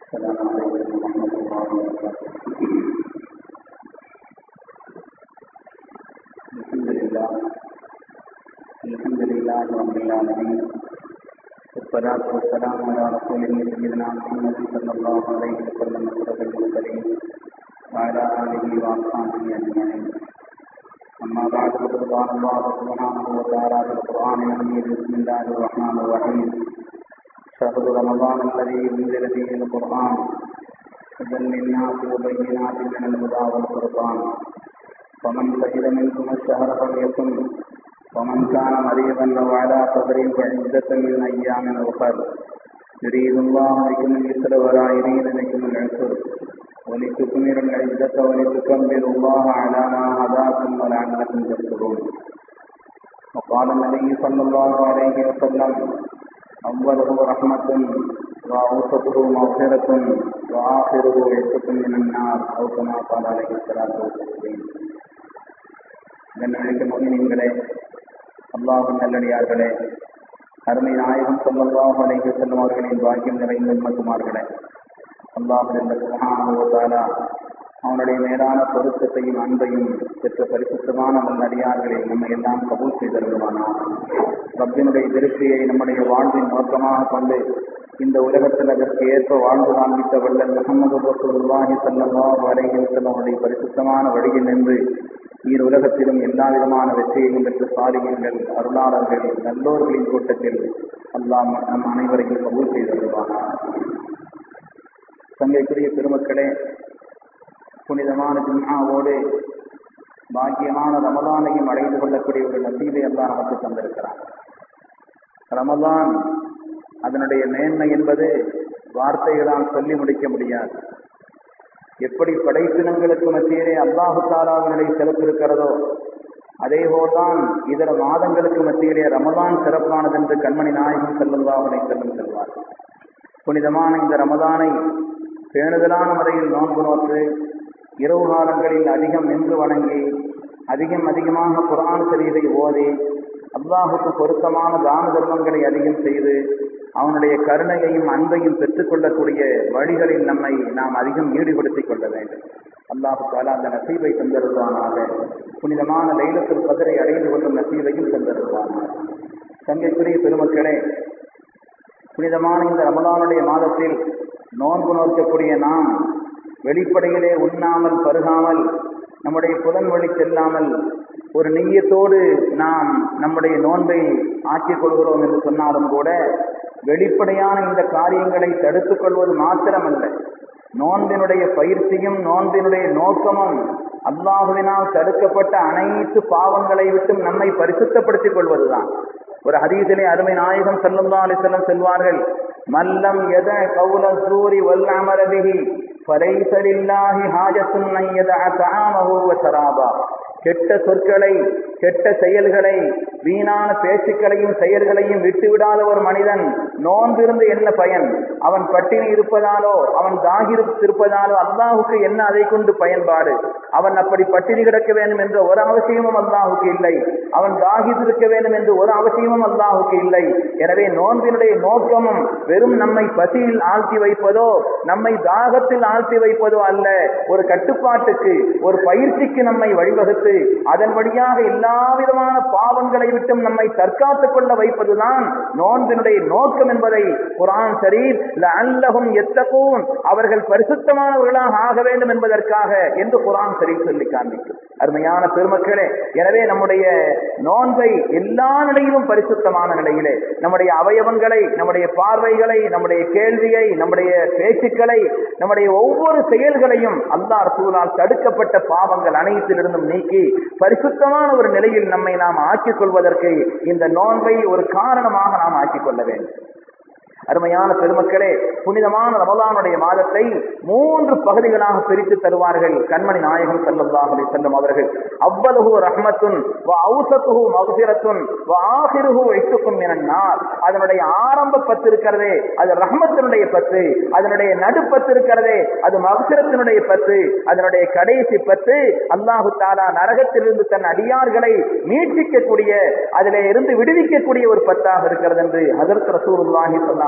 السلام عليكم ورحمة الله وبركاته الحمد لله الحمد لله رب العالمين والصلاة والسلام على رسوله سيدنا محمد صلى الله عليه وسلم أشرف المرسلين وعلى آله وأصحابه أجمعين أما بعد فقد قال الله سبحانه وتعالى في القرآن المجيد بسم الله الرحمن الرحيم شهر رمضان الذي أنزل فيه القرآن هدى للناس وبينات من الهدى والفرقان فمن شهد منكم الشهر فليكن ومن كان مريضا او على صبر فعدة من أيام أخر يريد الله بكم اليسر ولا يريد بكم العسر ولتكملوا العزة ولتكبروا الله على ما هداكم ولعلكم تشكرون وقال النبي صلى الله عليه وسلم أوله رحمة وأوسطه مغفرة وآخره عزة من النار أو كما قال عليه الصلاة والسلام கண்ணியமிக்க மோகினீங்களே அல்லாஹும் நல்லடியார்களே அருமை நாயகம் சொல்லல்லாஹு அலைஹி செல்லும் அவர்களின் பாக்கியம் நிறைந்த உண்மக்குமார்களே அல்லாஹாலா அவனுடைய மேலான பொருத்தத்தையும் அன்பையும் பெற்ற பரிசுத்தமான நல்லடியார்களில் நம்ம எல்லாம் கபூல் செய்திருவானா ரப்பினுடைய திருப்தியை நம்முடைய வாழ்வின் நோக்கமாக கொண்டு இந்த உலகத்தில் அதற்கு ஏற்ப வாழ்ந்து காண்பித்த வல்லல் முகமது ரசூலுல்லாஹி ஸல்லல்லாஹு அலைஹி வஸல்லம் அவருடைய பரிசுத்தமான வழியில் நின்று ஈர் உலகத்திலும் எல்லா விதமான வெற்றியையும் பெற்ற சாலிகங்கள் அருளாளர்கள் நல்லோர்களின் கூட்டத்தில் அல்லாம் நம் அனைவரையும் கபூல் செய்திருவானா தங்கைக்குரிய பெருமக்களே புனிதமான ஜிம்மாவோடு பாக்கியமான ரமதானையும் அடைந்து கொள்ளக்கூடிய ஒரு நசீதை எல்லாம் நமக்கு தந்திருக்கிறார் ரமதான் அதனுடைய மேன்மை என்பது வார்த்தைகளால் சொல்லி முடிக்க முடியாது எப்படி படைப்பினங்களுக்கு மத்தியிலே அல்லாஹு தாலாவினுடைய சிறப்பு இருக்கிறதோ அதே போல்தான் இதர மாதங்களுக்கு மத்தியிலே ரமதான் சிறப்பானது என்று கண்மணி நாயகம் செல்லுல்லாஹனை செல்லும் செல்வார் புனிதமான இந்த ரமதானை பேணுதலான முறையில் நோன்பு நோற்று இரவு காலங்களில் அதிகம் நின்று வணங்கி அதிகம் அதிகமாக குரான் சரீரை ஓதி அல்லாஹுக்கு பொருத்தமான தான தர்மங்களை அதிகம் செய்து அவனுடைய கருணையையும் அன்பையும் பெற்றுக்கொள்ளக்கூடிய வழிகளில் நம்மை நாம் அதிகம் ஈடுபடுத்திக் கொள்ள வேண்டும் அல்லாஹு தாலா அந்த நசீவை தந்தருவானாக புனிதமான லைலத்தில் பதரை அடைந்து கொள்ளும் நசீவையும் தந்தருவானாக தங்கைக்குரிய பெருமக்களே புனிதமான இந்த ரமதானுடைய மாதத்தில் நோன்பு நோக்கக்கூடிய நாம் வெளிப்படையிலே உண்ணாமல் பருகாமல் நம்முடைய புலன் வழி செல்லாமல் ஒரு நெய்யத்தோடு நாம் நம்முடைய நோன்பை ஆக்கிக் கொள்கிறோம் என்று சொன்னாலும் கூட வெளிப்படையான இந்த காரியங்களை தடுத்துக் கொள்வது மாத்திரமல்ல நோன்பினுடைய பயிற்சியும் நோன்பினுடைய நோக்கமும் அல்லாஹுவினால் தடுக்கப்பட்ட அனைத்து பாவங்களை விட்டும் நம்மை பரிசுத்தப்படுத்திக் கொள்வதுதான் ஒரு ஹதீசிலே அருமை நாயகம் செல்லுல்லா அலிசல்லம் செல்வார்கள் மல்லம் எத கவுல சூரி வல் அமரபிகி فليس لله حاجة أن يدع طعامه وشرابه கெட்ட சொற்களை கெட்ட செயல்களை வீணான பேச்சுக்களையும் செயல்களையும் விட்டுவிடாத ஒரு மனிதன் நோன்பிருந்து என்ன பயன் அவன் பட்டினி இருப்பதாலோ அவன் தாகிருப்பதாலோ அல்லாஹுக்கு என்ன அதை கொண்டு பயன்பாடு அவன் அப்படி பட்டினி கிடக்க வேண்டும் என்ற ஒரு அவசியமும் அல்லாஹுக்கு இல்லை அவன் தாகித்திருக்க வேண்டும் என்று ஒரு அவசியமும் அல்லாஹுக்கு இல்லை எனவே நோன்பினுடைய நோக்கமும் வெறும் நம்மை பசியில் ஆழ்த்தி வைப்பதோ நம்மை தாகத்தில் ஆழ்த்தி வைப்பதோ அல்ல ஒரு கட்டுப்பாட்டுக்கு ஒரு பயிற்சிக்கு நம்மை வழிவகுத்து அதன் வழியாக எல்லா விதமான பாவங்களை விட்டும் நம்மை தற்காத்துக் கொள்ள வைப்பதுதான் நோன்பினுடைய நோக்கம் என்பதை குரான் ஷரீப் அல்லகும் எத்தகவும் அவர்கள் பரிசுத்தமானவர்களாக ஆக வேண்டும் என்பதற்காக என்று குரான் ஷரீப் சொல்லி காண்பிக்கும் அருமையான பெருமக்களே எனவே நம்முடைய நோன்பை எல்லா நிலையிலும் பரிசுத்தமான நிலையிலே நம்முடைய அவயவங்களை நம்முடைய பார்வைகளை நம்முடைய கேள்வியை நம்முடைய பேச்சுக்களை நம்முடைய ஒவ்வொரு செயல்களையும் அல்லா ரசூலால் தடுக்கப்பட்ட பாவங்கள் அனைத்திலிருந்தும் நீக்கி பரிசுத்தமான ஒரு நிலையில் நம்மை நாம் ஆக்கிக் கொள்வதற்கு இந்த நோன்பை ஒரு காரணமாக நாம் ஆக்கிக் கொள்ள வேண்டும் அருமையான பெருமக்களே புனிதமான ரமலானுடைய மாதத்தை மூன்று பகுதிகளாக பிரித்து தருவார்கள் கண்மணி நாயகம் செல்லல்லாஹ் அலைஹி செல்லும் அவர்கள் அவ்வளவு ரஹ்மத்துன் அவுசத்துஹு மகசிரத்துன் ஆகிருஹு வைத்துக்கும் என்னார் அதனுடைய ஆரம்ப பத்து இருக்கிறதே அது ரஹ்மத்தினுடைய பத்து அதனுடைய நடுப்பத்து இருக்கிறதே அது மகசிரத்தினுடைய பத்து அதனுடைய கடைசி பத்து அல்லாஹு தாலா நரகத்திலிருந்து தன் அடியார்களை மீட்சிக்கக்கூடிய அதிலே இருந்து விடுவிக்கக்கூடிய ஒரு பத்தாக இருக்கிறது என்று அதற்கு ரசூலுல்லாஹி ஸல்லல்லாஹு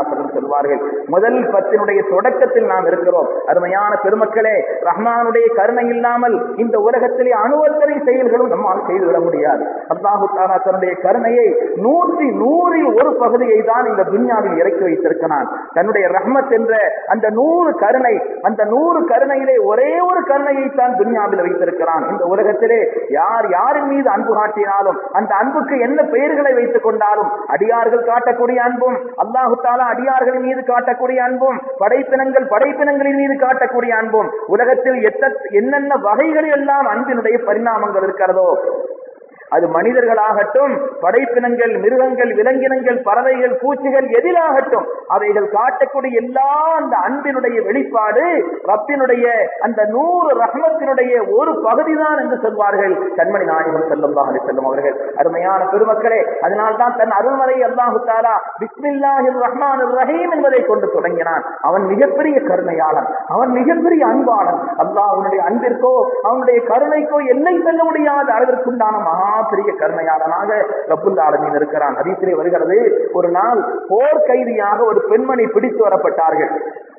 செல்லம் சொல்வார்கள் முதல் பத்தினுடைய தொடக்கத்தில் நாம் இருக்கிறோம் அருமையான பெருமக்களே ரஹ்மானுடைய கருணை இல்லாமல் இந்த உலகத்திலே அணுவத்தனை செயல்களும் நம்மால் செய்துவிட முடியாது அல்லாஹு தாலா தன்னுடைய கருணையை நூற்றி நூறில் ஒரு பகுதியை தான் இந்த துன்யாவில் இறக்கி வைத்திருக்கிறான் தன்னுடைய ரஹ்மத் என்ற அந்த நூறு கருணை அந்த நூறு கருணையிலே ஒரே ஒரு கருணையை தான் துன்யாவில் வைத்திருக்கிறான் இந்த உலகத்திலே யார் யாரின் மீது அன்பு காட்டினாலும் அந்த அன்புக்கு என்ன பெயர்களை வைத்துக் கொண்டாலும் அடியார்கள் காட்டக்கூடிய அன்பும் அல்லாஹு தாலா அடியார்கள் மீது காட்டக்கூடிய அன்பும் படைப்பினங்கள் படைப்பினங்களின் மீது காட்டக்கூடிய அன்பும் உலகத்தில் எத்த என்னென்ன வகைகளில் எல்லாம் அன்பினுடைய பரிணாமங்கள் இருக்கிறதோ அது மனிதர்களாகட்டும் படைப்பினங்கள் மிருகங்கள் விலங்கினங்கள் பறவைகள் பூச்சிகள் எதிலாகட்டும் அவைகள் காட்டக்கூடிய எல்லா அந்த அன்பினுடைய வெளிப்பாடு ரப்பினுடைய அந்த நூறு ரஹமத்தினுடைய ஒரு பகுதிதான் என்று சொல்வார்கள் கண்மணி நாயகம் செல்லும் செல்லும் அவர்கள் அருமையான பெருமக்களே அதனால்தான் தன் அருள்மறை அல்லாஹு தாலா பிஸ்மில்லாஹிர் ரஹ்மான் ரஹீம் என்பதை கொண்டு தொடங்கினான் அவன் மிகப்பெரிய கருணையாளன் அவன் மிகப்பெரிய அன்பாளன் அல்லாஹ் அவனுடைய அன்பிற்கோ அவனுடைய கருணைக்கோ எல்லை செல்ல முடியாத அளவிற்குண்டான மகா பெரிய கருணையாளனாக ரப்புல் ஆலமீன் இருக்கிறான் ஹதீஸிலே வருகிறது ஒரு நாள் போர் கைதியாக ஒரு பெண்மணி பிடித்து வரப்பட்டார்கள்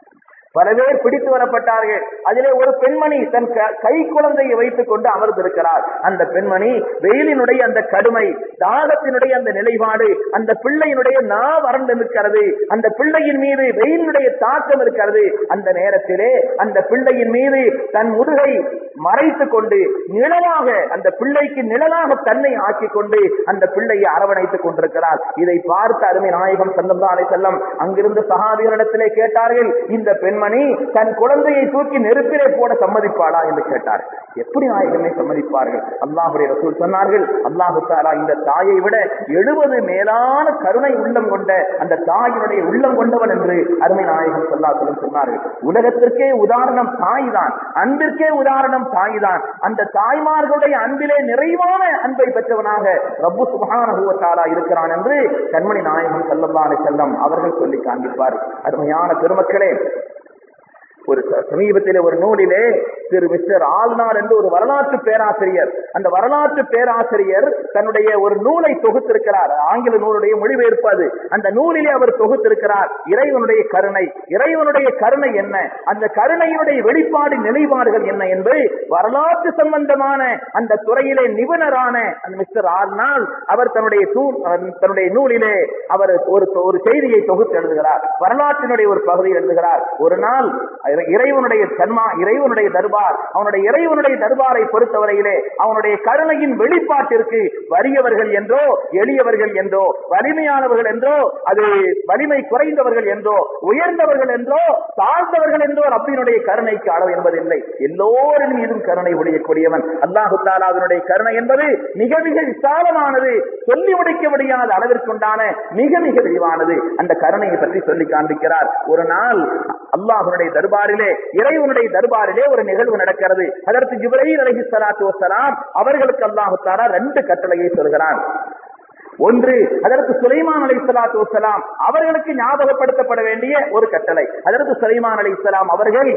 பல பேர் பிடித்து வரப்பட்டார்கள் அதிலே ஒரு பெண்மணி தன் க- கை குழந்தையை வைத்துக் கொண்டு அமர்ந்திருக்கிறார் அந்த பெண்மணி வெயிலினுடைய அந்த கடுமை தாகத்தினுடைய அந்த நிலைப்பாடு அந்த பிள்ளையினுடைய நா வறண்டு நிற்கிறது அந்த பிள்ளையின் மீது வெயிலினுடைய தாக்கம் இருக்கிறது அந்த நேரத்திலே அந்த பிள்ளையின் மீது தன் முதுகை மறைத்துக் கொண்டு நிழலாக அந்த பிள்ளைக்கு நிழலாக தன்னை ஆக்கிக் கொண்டு அந்த பிள்ளையை அரவணைத்துக் கொண்டிருக்கிறார் இதை பார்த்த அருமை நாயகம் செல்லம் செல்லம் அங்கிருந்த சகாபிகளிடத்திலே கேட்டார்கள் இந்த பெண்மணி தன் குழந்தையை தூக்கி நெருப்பிலே போட சம்மதிப்பாளா என்று கேட்டார் எப்படி நாயகமே சம்மதிப்பார்கள் அல்லாஹுடைய ரசூல் சொன்னார்கள் அல்லாஹு தாலா இந்த தாயை விட எழுபது மேலான கருணை உள்ளம் கொண்ட அந்த தாயினுடைய உள்ளம் கொண்டவன் என்று அருமை நாயகம் சொல்லாசலம் சொன்னார்கள் உலகத்திற்கே உதாரணம் தாய் தான் அன்பிற்கே உதாரணம் தாய் தான் அந்த தாய்மார்களுடைய அன்பிலே நிறைவான அன்பை பெற்றவனாக ரப்பு சுபஹானஹுவத்தாலா இருக்கிறான் என்று கண்மணி நாயகம் செல்லல்லாலே செல்லம் அவர்கள் சொல்லி காண்பிப்பார் அருமையான பெருமக்களே ஒரு ச- சமீபத்திலே ஒரு நூலிலே திரு மிஸ்டர் ஆல்நார் என்று ஒரு வரலாற்று பேராசிரியர் அந்த வரலாற்று பேராசிரியர் தன்னுடைய ஒரு நூலை தொகுத்திருக்கிறார் ஆங்கில நூலுடைய மொழிபெயர்ப்பு அது அந்த நூலிலே அவர் தொகுத்திருக்கிறார் இறைவனுடைய கருணை இறைவனுடைய கருணை என்ன அந்த கருணையினுடைய வெளிப்பாடு நிலைப்பாடுகள் என்ன என்பது வரலாற்று சம்பந்தமான அந்த துறையிலே நிபுணரான அந்த மிஸ்டர் ஆல்நாள் அவர் தன்னுடைய தூ- தன்னுடைய நூலிலே அவர் ஒரு ஒரு செய்தியை தொகுத்து எழுதுகிறார் வரலாற்றினுடைய ஒரு பகுதியில் எழுதுகிறார் ஒரு நாள் இறை- இறைவனுடைய தன்மா இறைவனுடைய தர்பார் அவனுடைய இறைவனுடைய தர்பாரை பொறுத்தவரையிலே அவனுடைய கருணையின் வெளிப்பாட்டிற்கு வறியவர்கள் என்றோ எளியவர்கள் என்றோ வலிமையானவர்கள் என்றோ அது வலிமை குறைந்தவர்கள் என்றோ உயர்ந்தவர்கள் என்றோ தாழ்ந்தவர்கள் என்றோ ரப்பினுடைய கருணைக்கு அளவு என்பதில்லை எல்லோரின் மீதும் கருணை உடையக்கூடியவன் அல்லாஹு தாலாவினுடைய கருணை என்பது மிக மிக விசாலமானது சொல்லி முடிக்க முடியாத அளவிற்குண்டான மிக மிக விரிவானது அந்த கருணையை பற்றி சொல்லி காண்பிக்கிறார் ஒரு நாள் அல்லாஹுடைய தர்பாரிலே இறைவனுடைய தர்பாரிலே ஒரு நிகழ்வு நடக்கிறது அதற்கு ஜிப்ரீல் அலைஹி ஸலாத்து வஸலாம் அவர்களுக்கு அல்லாஹு தஆலா ரெண்டு கட்டளையை சொல்கிறான் ஒன்று அதற்கு சுலைமான் அலை சலாத்து வசலாம் அவர்களுக்கு ஞாபகப்படுத்தப்பட வேண்டிய ஒரு கட்டளை அதற்கு சுலைமான் அலை அவர்கள்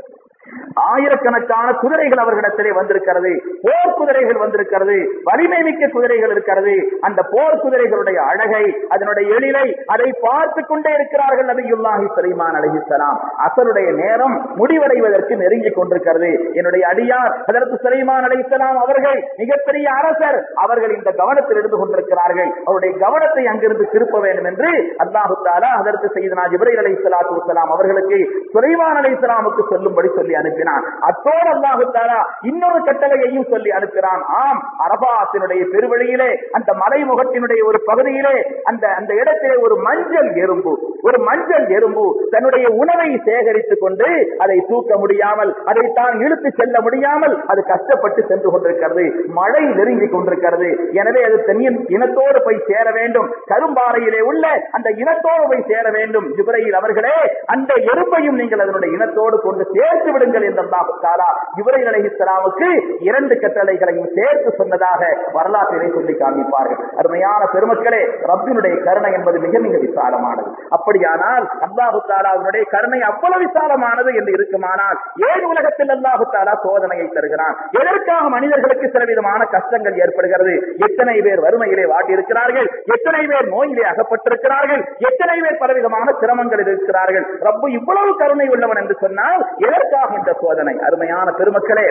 ஆயிரக்கணக்கான குதிரைகள் அவர்களிடத்திலே வந்திருக்கிறது போர் குதிரைகள் வந்திருக்கிறது வலிமை மிக்க குதிரைகள் இருக்கிறது அந்த போர் குதிரைகளுடைய அழகை அதனுடைய எழிலை அதை பார்த்து கொண்டே இருக்கிறார்கள் நபியுல்லாஹி சுலைமான் அலைஹிஸ்ஸலாம் அசருடைய நேரம் முடிவடைவதற்கு நெருங்கிக் கொண்டிருக்கிறது என்னுடைய அடியார் அதற்கு சுலைமான் அலைஹிஸ்ஸலாம் அவர்கள் மிகப்பெரிய அரசர் அவர்கள் இந்த கவனத்தில் இருந்து கொண்டிருக்கிறார்கள் அவருடைய கவனத்தை அங்கிருந்து திருப்ப வேண்டும் என்று அல்லாஹு தாலா அதற்கு செய்தனா ஜிப்ரைல் அலைஹிஸ்ஸலாத்து வஸ்ஸலாம் அவர்களுக்கு சுலைமான் அலைஹிஸ்ஸலாமுக்கு சொல்லும்படி சொல்லி அனுப்பினான் அத்தோடு அல்லாஹு தாலா இன்னொரு கட்டளையையும் சொல்லி அனுப்புகிறான் ஆம் அரபாத்தினுடைய பெருவழியிலே அந்த மலைமுகத்தினுடைய ஒரு பகுதியிலே அந்த அந்த இடத்திலே ஒரு மஞ்சள் எறும்பு ஒரு மஞ்சள் எறும்பு தன்னுடைய உணவை சேகரித்துக் கொண்டு அதை தூக்க முடியாமல் அதை தான் இழுத்து செல்ல முடியாமல் அது கஷ்டப்பட்டு சென்று கொண்டிருக்கிறது மழை நெருங்கி கொண்டிருக்கிறது எனவே அது தனியின் இனத்தோடு போய் சேர வேண்டும் கரும்பாறையிலே உள்ள அந்த இனத்தோடு போய் சேர வேண்டும் ஜிப்ரையில் அவர்களே அந்த எறும்பையும் நீங்கள் அதனுடைய இனத்தோடு கொண்டு சேர்த்து விடுங்கள் என்று அல்லாஹு தாலா இவரைகள் அலைஹிஸ்ஸலாமுக்கு இரண்டு கட்டளைகளையும் சேர்த்து சொன்னதாக வரலாற்றிலே சொல்லி காண்பிப்பார்கள் அருமையான பெருமக்களே ரப்பினுடைய கருணை என்பது மிக மிக விசாலமானது அப்படியானால் அல்லாஹு தாலாவுடைய கருணை அவ்வளவு விசாலமானது என்று இருக்குமானால் ஏன் உலகத்தில் அல்லாஹு தாலா சோதனையை தருகிறான் எதற்காக மனிதர்களுக்கு சில விதமான கஷ்டங்கள் ஏற்படுகிறது எத்தனை பேர் வறுமையிலே வாட்டியிருக்கிறார்கள் எத்தனை பேர் நோயிலே அகப்பட்டிருக்கிறார்கள் எத்தனை பேர் பலவிதமான சிரமங்களில் இருக்கிறார்கள் ரப்பு இவ்வளவு கருணை உள்ளவன் என்று சொன்னால் எதற்காக இந்த சோதனை அருமையான பெருமக்களே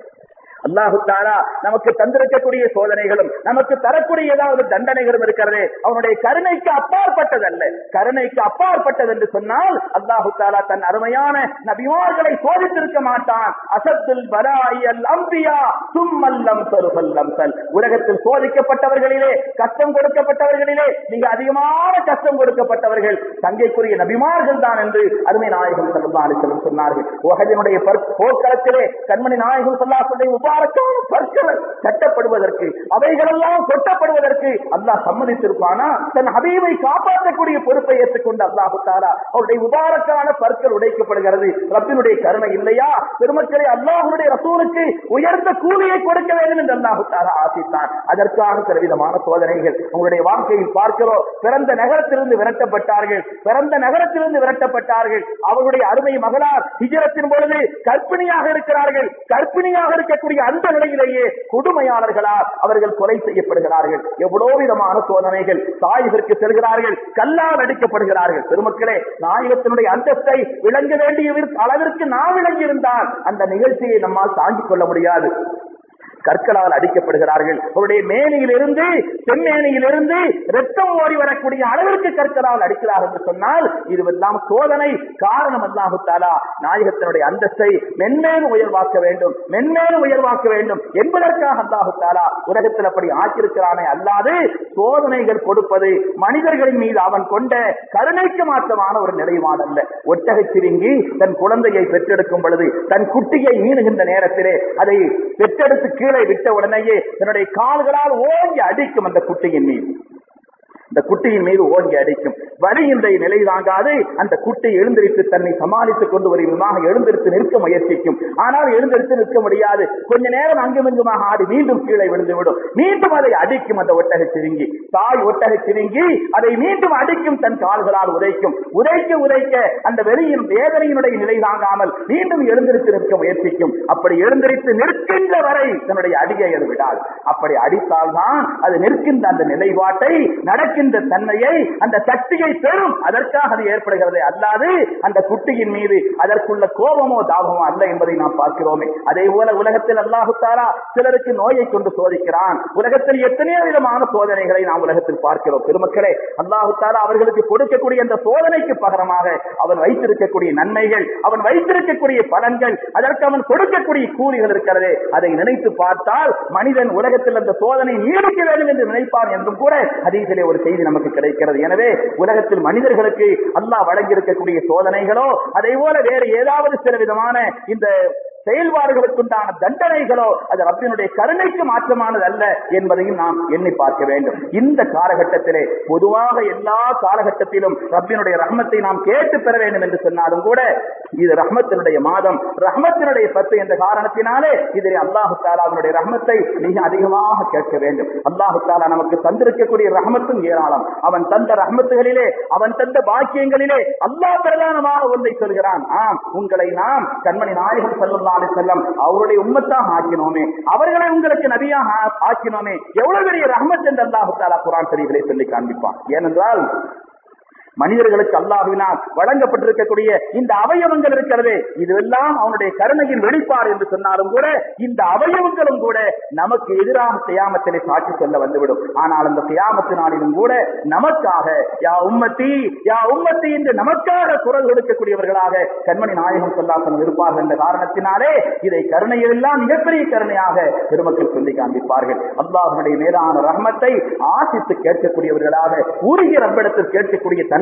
அல்லாஹு தாலா நமக்கு தந்திருக்கக்கூடிய சோதனைகளும் நமக்கு தரக்கூடிய ஏதாவது தண்டனைகளும் இருக்கிறது அவனுடைய கருணைக்கு அப்பாற்பட்டதல்ல கருணைக்கு அப்பாற்பட்டது என்று சொன்னால் அல்லாஹு தாலா தன் அருமையான நபிமார்களை சோதித்திருக்க மாட்டான் அசத்துல் பராயல் அம்பியா சும்மல்லம் சருகல்லம் சல் உலகத்தில் சோதிக்கப்பட்டவர்களிலே கஷ்டம் கொடுக்கப்பட்டவர்களிலே மிக அதிகமான கஷ்டம் கொடுக்கப்பட்டவர்கள் தங்கைக்குரிய நபிமார்கள் தான் என்று அருமை நாயகம் சல்லா அலிசல்லம் சொன்னார்கள் உலகினுடைய போர்க்களத்திலே கண்மணி நாயகம் சொல்லாசுடைய முபாரக்கான பற்கள் கட்டப்படுவதற்கு அவைகளெல்லாம் கொட்டப்படுவதற்கு அல்லாஹ் சம்மதித்திருப்பானா தன் ஹபீபை காப்பாற்றக்கூடிய பொறுப்பை ஏற்றுக்கொண்டு அல்லாஹு தாரா அவருடைய முபாரக்கான பற்கள் உடைக்கப்படுகிறது ரப்பினுடைய கருணை இல்லையா பெருமக்களை அல்லாஹுடைய ரசூலுக்கு உயர்ந்த கூலியை கொடுக்க வேண்டும் என்று அல்லாஹு தாரா ஆசித்தான் அதற்காக சிலவிதமான சோதனைகள் உங்களுடைய வாழ்க்கையில் பார்க்கிறோம் பிறந்த நகரத்திலிருந்து விரட்டப்பட்டார்கள் பிறந்த நகரத்திலிருந்து விரட்டப்பட்டார்கள் அவருடைய அருமை மகளார் ஹிஜரத்தின் பொழுது கற்பிணியாக இருக்கிறார்கள் கற்பிணியாக இருக்கக்கூடிய அந்த நிலையிலேயே கொடுமையாளர்களால் அவர்கள் கொலை செய்யப்படுகிறார்கள் எவ்வளவு விதமான சோதனைகள் தாயகத்திற்கு செல்கிறார்கள் கல்லால் அடிக்கப்படுகிறார்கள் பெருமக்களே நாயகத்தினுடைய அந்தஸ்தை விளங்க வேண்டிய அளவிற்கு நாம் விளங்கி இருந்தால் அந்த நிகழ்ச்சியை நம்மால் தாங்கிக் கொள்ள முடியாது கற்களால் அடிக்கப்படுகிறார்கள் அவருடைய மேனியில் இருந்து செம்மேனியில் இருந்து ரத்தம் ஓடி வரக்கூடிய அளவிற்கு கற்களால் அடிக்கிறார் என்று சொன்னால் இதுவெல்லாம் சோதனை காரணம் அல்லாஹு தாலா நாயகத்தினுடைய அந்தஸ்தை மென்மேலும் உயர்வாக்க வேண்டும் மென்மேலும் உயர்வாக்க வேண்டும் என்பதற்காக அல்லாஹு தாலா உலகத்தில் அப்படி ஆக்கியிருக்கிறானே அல்லாது சோதனைகள் கொடுப்பது மனிதர்களின் மீது அவன் கொண்ட கருணைக்கு மாற்றமான ஒரு நிலைவாடல்ல ஒட்டகை சிறுங்கி தன் குழந்தையை பெற்றெடுக்கும் பொழுது தன் குட்டியை ஈணுகின்ற நேரத்திலே அதை பெற்றெடுத்து கீழே விட்ட உடனேயே தன்னுடைய கால்களால் ஓங்கி அடிக்கும் அந்த குட்டியின் மீது இந்த குட்டியின் மீது ஓங்கி அடிக்கும் வலியின்றைய நிலை தாங்காது அந்த குட்டி எழுந்திருத்து தன்னை சமாளித்துக் கொண்டு ஒரு விதமாக எழுந்திருத்து நிற்க முயற்சிக்கும் ஆனால் எழுந்திருத்து நிற்க முடியாது கொஞ்ச நேரம் அங்குமிங்குமாக ஆடி மீண்டும் கீழே விழுந்து விடும் மீண்டும் அதை அடிக்கும் அந்த ஒட்டகை சிறுங்கி தாய் ஒட்டகை சிறுங்கி அதை மீண்டும் அடிக்கும் தன் கால்களால் உதைக்கும் உதைக்க உதைக்க அந்த வெளியின் வேதனையினுடைய நிலை தாங்காமல் மீண்டும் எழுந்திருத்து நிற்க முயற்சிக்கும் அப்படி எழுந்திருத்து நிற்கின்ற வரை தன்னுடைய அடியை அது விடாது அப்படி அடித்தால்தான் அது நிற்கின்ற அந்த நிலைப்பாட்டை நடக்கின்ற தன்மையை அந்த சக்தியை பெறும் அதற்காக அது ஏற்படுகிறது அல்லாது அந்த குட்டியின் மீது அதற்குள்ள கோபமோ தாபமோ அல்ல என்பதை நாம் பார்க்கிறோமே அதே போல உலகத்தில் அல்லாஹு தாரா சிலருக்கு நோயை கொண்டு சோதிக்கிறான் உலகத்தில் எத்தனையோ விதமான சோதனைகளை நாம் உலகத்தில் பார்க்கிறோம் பெருமக்களே அல்லாஹு தாரா அவர்களுக்கு கொடுக்கக்கூடிய அந்த சோதனைக்கு பகரமாக அவன் வைத்திருக்கக்கூடிய நன்மைகள் அவன் வைத்திருக்கக்கூடிய பலன்கள் அதற்கு அவன் கொடுக்கக்கூடிய கூலிகள் இருக்கிறது அதை நினைத்து பார்த்தால் மனிதன் உலகத்தில் அந்த சோதனை நீடிக்க வேண்டும் என்று நினைப்பான் என்றும் கூட அதீதிலே ஒரு செய்தி நமக்கு கிடைக்கிறது எனவே உலகத்தில் மனிதர்களுக்கு அல்லாஹ் வழங்கியிருக்கக்கூடிய சோதனைகளோ அதே போல வேறு ஏதாவது சில விதமான இந்த செயல்பாடுகளுக்குண்டான தண்டனைகளோ அது ரப்பினுடைய கருணைக்கு மாற்றமானது அல்ல என்பதையும் நாம் எண்ணி பார்க்க வேண்டும் இந்த காலகட்டத்திலே பொதுவாக எல்லா காலகட்டத்திலும் ரப்பினுடைய ரஹ்மத்தை நாம் கேட்டு பெற வேண்டும் என்று சொன்னாலும் கூட இது ரஹ்மத்தினுடைய மாதம் ரஹ்மத்தினுடைய பத்து என்ற காரணத்தினாலே இதில் அல்லாஹு தாலாவினுடைய ரஹ்மத்தை மிக அதிகமாக கேட்க வேண்டும் அல்லாஹு தாலா நமக்கு தந்திருக்கக்கூடிய ரஹ்மத்தும் ஏராளம் அவன் தந்த ரஹ்மத்துகளிலே அவன் தந்த பாக்கியங்களிலே அல்லாஹ் பிரதானமாக ஒன்றை சொல்கிறான் ஆம் உங்களை நாம் கண்மணி நாயகம் செல்லும் செல்லம் அவருடைய உம்மத்தாக ஆக்கினோமே அவர்களை உங்களுக்கு நபியாக ஆக்கினோமே எவ்வளவு பெரிய ரஹ்மத் என்று அல்லாஹு தாலா குரான் சரிகளை சொல்லி காண்பிப்பான் ஏனென்றால் மனிதர்களுக்கு அல்லாஹுவினால் வழங்கப்பட்டிருக்கக்கூடிய இந்த அவயவங்கள் இருக்கிறது இதுவெல்லாம் அவனுடைய கருணையின் வெளிப்பாடு என்று சொன்னாலும் கூட இந்த அவயவங்களும் கூட நமக்கு எதிராக செய்யாமத்திலே சாட்சி சொல்ல வந்துவிடும் ஆனால் அந்த செய்யாமத்து நாளிலும் கூட நமக்காக யா உம்மத்தி யா உம்மத்தி என்று நமக்காக குரல் கொடுக்கக்கூடியவர்களாக கண்மணி நாயகம் சொல்லாசனம் இருப்பார்கள் என்ற காரணத்தினாலே இதை கருணையெல்லாம் மிகப்பெரிய கருணையாக பெருமக்கள் சொல்லி காண்பிப்பார்கள் அல்லாஹனுடைய மேலான ரஹ்மத்தை ஆசித்து கேட்கக்கூடியவர்களாக உருகிய ரப்பிடத்தில் கேட்கக்கூடிய தன்மை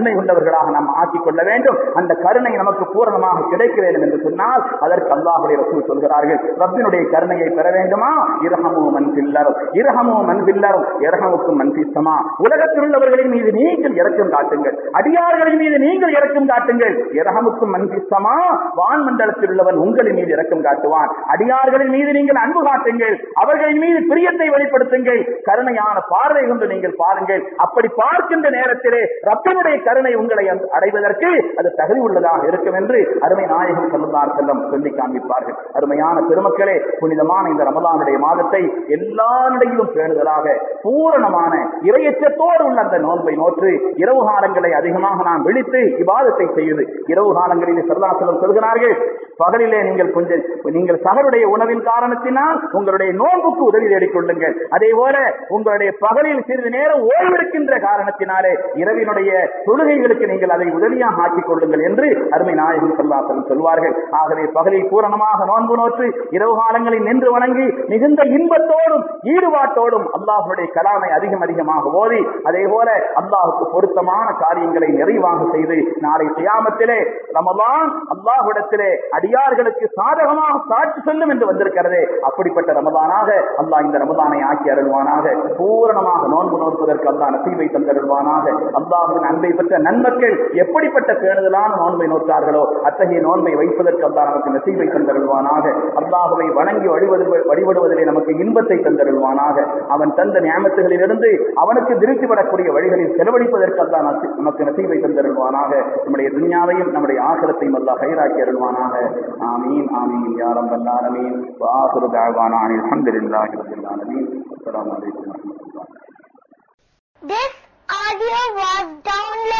கருணை கொண்டவர்களாக நாம் ஆக்கிக் கொள்ள வேண்டும் அந்த கருணை நமக்கு பூரணமாக கிடைக்க வேண்டும் என்று சொன்னால் அதற்கு அல்லாஹுடைய ரசூல் சொல்கிறார்கள் ரப்பினுடைய கருணையை பெற வேண்டுமா இரகமோ மன்பில்லரும் இரகமோ மன்பில்லரும் இரகமுக்கும் மன்பிஸ்தமா உலகத்தில் உள்ளவர்களின் மீது நீங்கள் இறக்கம் காட்டுங்கள் அடியார்களின் மீது நீங்கள் இறக்கம் காட்டுங்கள் இரகமுக்கும் மன்பிஸ்தமா வான் மண்டலத்தில் உள்ளவன் உங்களின் மீது இறக்கம் காட்டுவான் அடியார்களின் மீது நீங்கள் அன்பு காட்டுங்கள் அவர்களின் மீது பிரியத்தை வெளிப்படுத்துங்கள் கருணையான பார்வை கொண்டு நீங்கள் பாருங்கள் அப்படி பார்க்கின்ற நேரத்திலே ரப்பினுடைய கருணை உங்களை அந்த- அடைவதற்கு அது தகுதி உள்ளதாக இருக்கும் என்று அருமை நாயகம் செல்லுந்தார் செல்லம் சொல்லி காண்பிப்பார்கள் அருமையான பெருமக்களே புனிதமான இந்த ரமலானுடைய மாதத்தை எல்லா நிலையிலும் பேணுதலாக பூரணமான இரையச்சத்தோடு உள்ள அந்த நோன்பை நோற்று இரவு காலங்களை அதிகமாக நாம் விழித்து இபாதத்தை செய்து இரவு காலங்களில் சரதாசலம் சொல்கிறார்கள் பகலிலே நீங்கள் கொஞ்சம் நீங்கள் சகருடைய உணவின் காரணத்தினால் உங்களுடைய நோன்புக்கு உதவி தேடிக் கொள்ளுங்கள் அதே போல உங்களுடைய பகலில் சிறிது நேரம் ஓய்வெடுக்கின்ற காரணத்தினாலே இரவினுடைய தொழுகைகளுக்கு நீங்கள் அதை உதவியாக ஆக்கிக் கொள்ளுங்கள் என்று அருமை நாயகம் சொல்லாசலம் சொல்வார்கள் ஆகவே பகலில் பூரணமாக நோன்பு நோற்று இரவு காலங்களில் நின்று வணங்கி மிகுந்த இன்பத்தோடும் ஈடுபாட்டோடும் அல்லாஹுடைய கலாமை அதிகம் அதிகமாக ஓதி அதே போல அல்லாஹுக்கு பொருத்தமான காரியங்களை நிறைவாக செய்து நாளை சியாமத்திலே ரமலான் அல்லாஹ்விடத்திலே அடியார்களுக்கு சாதகமாக சாட்சி சொல்லும் என்று வந்திருக்கிறதே அப்படிப்பட்ட ரமலானாக அல்லாஹ் இந்த ரமலானை ஆக்கி அருள்வானாக பூரணமாக நோன்பு நோற்பதற்கு அல்லாஹ் நசீவை தந்தருள்வானாக அல்லாஹின் அன்பை பெற்ற நன்மக்கள் எப்படிப்பட்ட பேணுதலான நோன்பை நோற்றார்களோ அத்தகைய நோன்பை வைப்பதற்கு அல்லாஹ் நமக்கு நசீவை தந்தருள்வானாக அல்லாஹுவை வணங்கி வழிபடு வழிபடுவதிலே நமக்கு இன்பத்தை தந்தருள்வானாக அவன் தந்த நியமத்துகளிலிருந்து அவனுக்கு திருப்திப்படக்கூடிய வழிகளில் செலவழிப்பதற்கு அல்லாஹ் நசி- நமக்கு நசீவை தந்தருள்வானாக நம்முடைய துன்யாவையும் நம்முடைய ஆசிரத்தையும் அல்லாஹ் கைராக்கி அருள்வானாக ஆமீன் ஆமீன் யா ரப்பல் ஆலமீன் வஆகிரு தஅவானா அனில் ஹம்துலில்லாஹி ரப்பில் ஆலமீன் அஸ்ஸலாமு அலைக்கும் வரஹ்மத்துல்லாஹி This audio was downloaded